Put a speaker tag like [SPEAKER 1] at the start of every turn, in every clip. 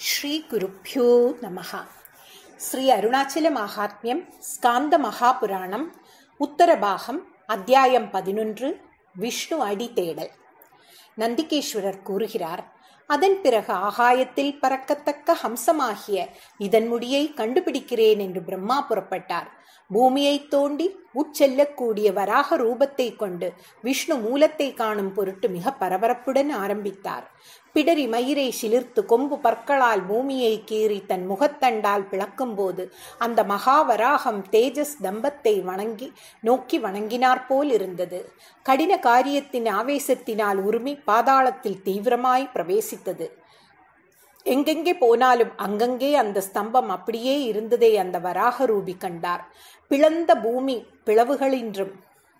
[SPEAKER 1] ಶ್ರೀ ಗುರುಭ್ಯೋ ನಮಃ ಶ್ರೀ அருணாச்சல மகாத்மியம் ஸ்காந்த மகாபுராணம் உத்தரபாகம் அத்தியாயம் பதினொன்று விஷ்ணு அடி தேடல் நந்திகேஸ்வரர் கூறுகிறார் அதன் பிறகு ஆகாயத்தில் பறக்கத்தக்க ஹம்சமாகிய இதன் முடியை கண்டுபிடிக்கிறேன் என்று பிரம்மா புறப்பட்டார் பூமியை தோண்டி உட்செல்லக்கூடிய வராக ரூபத்தை கொண்டு விஷ்ணு மூலத்தை காணும் பொருட்டு மிக பரபரப்புடன் ஆரம்பித்தார் பிடரி மயிரை சிலிர்த்து கொம்பு பற்களால் பூமியை கீறி தன் முகத்தண்டால் பிளக்கும்போது அந்த மகாவராகம் தேஜஸ் தம்பத்தை வணங்கி நோக்கி வணங்கினார் போல் இருந்தது கடின காரியத்தின் ஆவேசத்தினால் உரிமை பாதாளத்தில் தீவிரமாய் பிரவேசித்தது எங்கெங்கே போனாலும் அங்கங்கே அந்த ஸ்தம்பம் அப்படியே இருந்ததை அந்த வராக ரூபி கண்டார் பிளந்த பூமி பிளவுகளின்றும்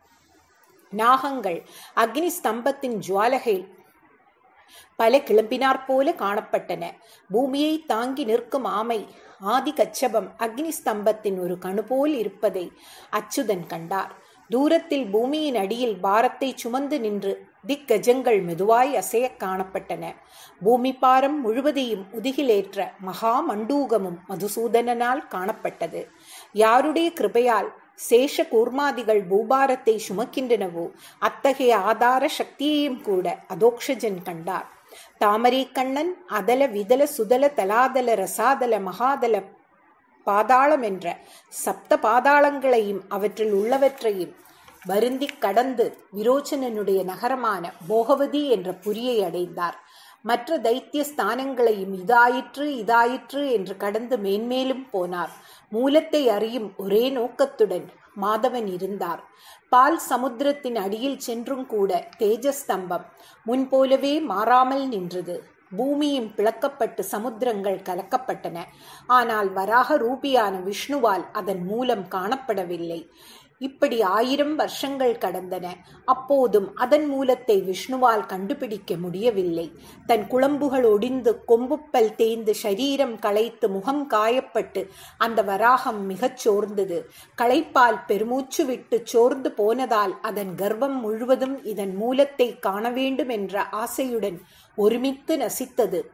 [SPEAKER 1] நாகங்கள் அக்னி ஸ்தம்பத்தின் ஜுவாலகை பல கிளம்பினார் போல காணப்பட்டன பூமியை தாங்கி நிற்கும் ஆமை ஆதி கச்சபம் அக்னி ஸ்தம்பத்தின் ஒரு கணு போல் இருப்பதை அச்சுதன் கண்டார் தூரத்தில் பூமியின் அடியில் பாரத்தை சுமந்து நின்று திக்கஜங்கள் மெதுவாய் அசைய காணப்பட்டன பூமி பாரம் முழுவதையும் உதிகிலேற்ற மகா மண்டூகமும் மதுசூதனனால் காணப்பட்டது யாருடைய கிருபையால் சேஷ கூர்மாதிகள் பூபாரத்தை சுமக்கின்றனவோ அத்தகைய ஆதார சக்தியையும் கூட அதோக்ஷஜன் கண்டார் தாமரை கண்ணன் அதல விதல சுதல தலாதல ரசாதல மகாதல பாதாளம் என்ற சப்த பாதாளங்களையும் அவற்றில் உள்ளவற்றையும் வருந்தி கடந்து விரோச்சனனுடைய நகரமான போகவதி என்ற புரியை அடைந்தார் மற்ற தைத்திய ஸ்தானங்களையும் இதாயிற்று இதாயிற்று என்று கடந்து மேன்மேலும் போனார் மூலத்தை அறியும் ஒரே நோக்கத்துடன் மாதவன் இருந்தார் பால் சமுத்திரத்தின் அடியில் சென்றும் கூட தேஜஸ்தம்பம் முன்போலவே மாறாமல் நின்றது பூமியும் பிளக்கப்பட்டு சமுத்திரங்கள் கலக்கப்பட்டன ஆனால் வராக ரூபியான விஷ்ணுவால் அதன் மூலம் காணப்படவில்லை இப்படி ஆயிரம் வருஷங்கள் கடந்தன அப்போதும் அதன் மூலத்தை விஷ்ணுவால் கண்டுபிடிக்க முடியவில்லை தன் குழம்புகள் ஒடிந்து கொம்புப்பல் தேய்ந்து சரீரம் களைத்து முகம் காயப்பட்டு அந்த வராகம் மிகச் சோர்ந்தது களைப்பால் பெருமூச்சு விட்டு சோர்ந்து போனதால் அதன் கர்ப்பம் முழுவதும் இதன் மூலத்தை காண வேண்டும் என்ற ஆசையுடன் ஒருமித்து நசித்தது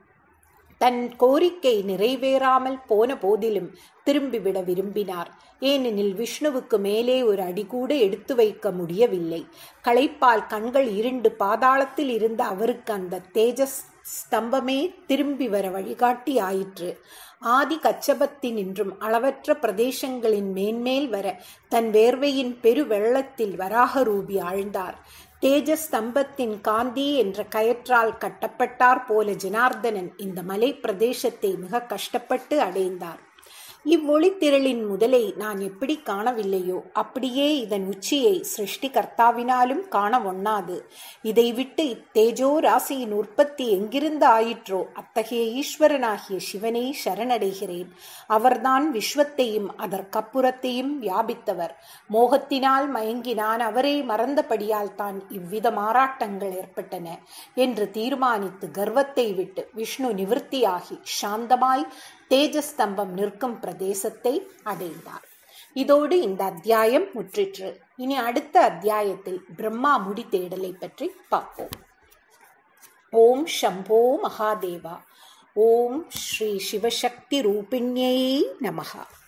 [SPEAKER 1] தன் கோரிக்கை நிறைவேறாமல் போன போதிலும் திரும்பிவிட விரும்பினார் ஏனெனில் விஷ்ணுவுக்கு மேலே ஒரு அடி கூட எடுத்து வைக்க முடியவில்லை களைப்பால் கண்கள் இருண்டு பாதாளத்தில் இருந்த அவருக்கு அந்த தேஜஸ் ஸ்தம்பமே திரும்பி வர வழிகாட்டி ஆயிற்று ஆதி கச்சபத்தினின்றும் அளவற்ற பிரதேசங்களின் மேன்மேல் வர தன் வேர்வையின் பெரு வெள்ளத்தில் வராக ரூபி ஆழ்ந்தார் தேஜஸ் ஸ்தம்பத்தின் காந்தி என்ற கயற்றால் கட்டப்பட்டார் போல ஜனார்தனன் இந்த மலை பிரதேசத்தை மிக கஷ்டப்பட்டு அடைந்தார் இவ்வொளித்திரளின் முதலை நான் எப்படி காணவில்லையோ அப்படியே இதன் உச்சியை சிருஷ்டிகர்த்தாவினாலும் காண ஒண்ணாது இதை விட்டு இத்தேஜோ ராசியின் உற்பத்தி எங்கிருந்து ஆயிற்றோ அத்தகைய ஈஸ்வரனாகிய சிவனை சரணடைகிறேன் அவர்தான் விஸ்வத்தையும் அதற்கப்புறத்தையும் வியாபித்தவர் மோகத்தினால் மயங்கி நான் அவரை மறந்தபடியால் தான் இவ்வித மாறாட்டங்கள் ஏற்பட்டன என்று தீர்மானித்து கர்வத்தை விட்டு விஷ்ணு நிவர்த்தியாகி சாந்தமாய் தேஜஸ்தம்பம் நிற்கும் பிரதேசத்தை அடைந்தார் இதோடு இந்த அத்தியாயம் முற்றிற்று இனி அடுத்த அத்தியாயத்தில் பிரம்மா முடி தேடலை பற்றி பார்ப்போம் ஓம் சம்போ மகாதேவா ஓம் ஸ்ரீ சிவசக்தி ரூபிண்யை நமகா